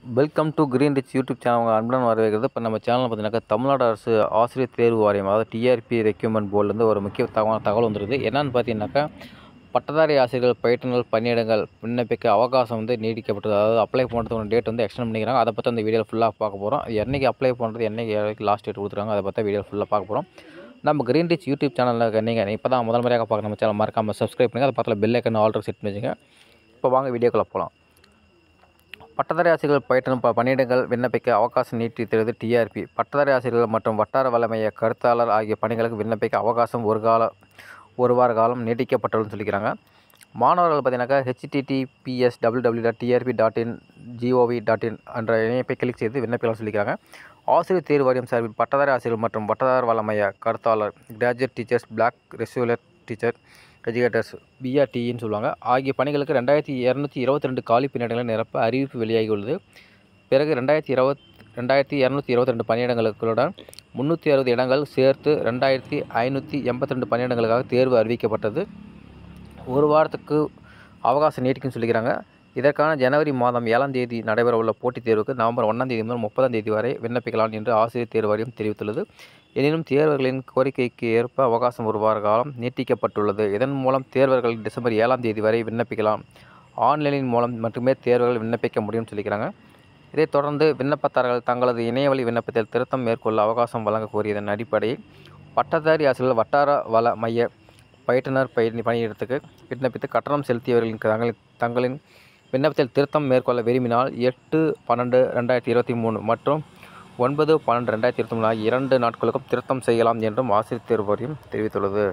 welcome to Green Rich YouTube channel உங்கள் அன்புடன் வரவேற்கிறது இப்போ நம்ம சேனலில் பார்த்தீங்கன்னாக்கா தமிழ்நாடு அரசு ஆசிரியர் தேர்வு வாரியம் அதாவது டிஆர்பி ரெக்யூமெண்ட் போர்டுலேருந்து ஒரு முக்கிய தகவல் தகவல் வந்துருது என்னன்னு பார்த்தீங்கன்னாக்கா பட்டதாரி ஆசிரியர்கள் பயிற்றுனர் பணியிடங்கள் விண்ணப்பிக்க அவகாசம் வந்து நீடிக்கப்பட்டது அதாவது அப்ளை பண்ணுறதுக்கு டேட் வந்து எக்ஸ்டெண்ட் பண்ணிக்கிறாங்க அதை பற்றி அந்த வீடியோவில் ஃபுல்லாக பார்க்க போகிறோம் என்னைக்கு அப்ளை பண்ணுறது என்னைக்கு லாஸ்ட் டேட் கொடுத்துருக்காங்க அதை பற்றி வீடியோ ஃபுல்லாக பார்க்க போகிறோம் நம்ம கிரீன் ரிச் யூடியூப் சேனலில் நீங்கள் இப்போ தான் முதல் முறையாக பார்க்க நம்ம சேனல் மறக்காமல் சப்ஸ்கிரைப் பண்ணுங்கள் அது பக்கத்தில் பெல் ஐக்கன் ஆல்ரெடி செட் பண்ணி வச்சுங்க இப்போ வாங்க வீடியோக்குள்ளே போகலாம் பட்டதாரி ஆசிரியர்கள் பயிற்று ப பணியிடங்கள் விண்ணப்பிக்க அவகாசம் நீட்டித்தது டிஆர்பி பட்டதாரி ஆசிரியர்கள் மற்றும் வட்டார வளமைய கருத்தாளர் ஆகிய பணிகளுக்கு விண்ணப்பிக்க அவகாசம் ஒரு கால ஒரு வார காலம் நீட்டிக்கப்பட்டுள்ளதுன்னு சொல்லிக்கிறாங்க மாணவர்கள் பார்த்தீங்கன்னாக்கா HTTPS W W dot TRB dot in gov dot in என்ற இணைப்பை கிளிக் செய்து விண்ணப்பிக்கலாம் சொல்லிக்கிறாங்க ஆசிரியர் தேர்வு வாரியம் சார்பில் பட்டதாரி ஆசிரியர் மற்றும் வட்டார வளமைய கருத்தாளர் graduate teachers block resource teacher educators பிஆர்டின்னு சொல்லுவாங்க ஆகிய பணிகளுக்கு ரெண்டாயிரத்தி இரநூத்தி இருபத்தி ரெண்டு காலி பணியிடங்களை நிரப்ப அறிவிப்பு வெளியாகி உள்ளது பிறகு ரெண்டாயிரத்தி இருபத் ரெண்டாயிரத்தி இரநூத்தி இருபத்தி ரெண்டு பணியிடங்களுடன் முந்நூற்றி அறுபது இடங்கள் சேர்த்து ரெண்டாயிரத்தி ஐநூற்றி எண்பத்தி ரெண்டு பணியிடங்களுக்காக தேர்வு அறிவிக்கப்பட்டது ஒரு வாரத்துக்கு அவகாசம் நீட்டிக்குன்னு சொல்லிக்கிறாங்க இதற்கான ஜனவரி மாதம் ஏழாம் தேதி நடைபெறவுள்ள போட்டித் தேர்வுக்கு நவம்பர் ஒன்றாம் தேதி முதல் முப்பதாம் தேதி வரை விண்ணப்பிக்கலாம் என்று ஆசிரியர் தேர்வு வாரியம் தெரிவித்துள்ளது எனினும் தேர்வர்களின் கோரிக்கைக்கு ஏற்ப அவகாசம் ஒரு வார காலம் நீட்டிக்கப்பட்டுள்ளது இதன் மூலம் தேர்வர்கள் டிசம்பர் ஏழாம் தேதி வரை விண்ணப்பிக்கலாம் ஆன்லைனின் மூலம் மட்டுமே தேர்வுகள் விண்ணப்பிக்க முடியும்னு சொல்லிக்கிறாங்க இதைத் தொடர்ந்து விண்ணப்பதாரர்கள் தங்களது இணையவழி விண்ணப்பத்தில் திருத்தம் மேற்கொள்ள அவகாசம் வழங்க கோரியதன் அடிப்படையில் பட்டதாரி ஆசிரியர்கள் வட்டார வள மைய பயிற்றுனர் பயிர் பணியிடத்துக்கு விண்ணப்பித்து கட்டணம் செலுத்தியவர்களின் தங்களின் தங்களின் விண்ணப்பத்தில் திருத்தம் மேற்கொள்ள விரும்பினால் எட்டு பன்னெண்டு ரெண்டாயிரத்தி இருபத்தி மூணு மற்றும் ஒன்பது பன்னெண்டு ரெண்டாயிரத்தி இருபத்தி மூணு ஆகிய இரண்டு நாட்களுக்கும் திருத்தம் செய்யலாம் என்றும் ஆசிரியர் தேர்வு வாரியம் தெரிவித்துள்ளது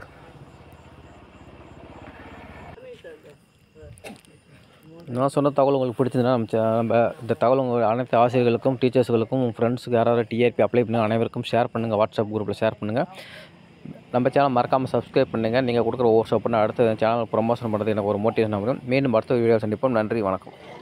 நான் சொன்ன தகவல் உங்களுக்கு பிடிச்சதுன்னா நம்ம சே- நம்ம இந்த தகவல் உங்கள் அனைத்து ஆசிரியர்களுக்கும் டீச்சர்ஸ்களுக்கும் உங்கள் ஃப்ரெண்ட்ஸுக்கு யாராவது டிஆர்பி அப்ளை பண்ண அனைவருக்கும் ஷேர் பண்ணுங்கள் வாட்ஸ்அப் குரூப்பில் ஷேர் பண்ணுங்கள் நம்ம சேனல் மறக்காமல் சப்ஸ்கிரைப் பண்ணுங்கள் நீங்கள் கொடுக்குற ஒவ்வொரு சப்போர்ட் அடுத்த சேனல் ப்ரொமோஷன் பண்ணுறது எனக்கு ஒரு மோட்டிவேஷன் வரும் மீண்டும் அடுத்த வீடியோ சந்திப்போம் நன்றி வணக்கம்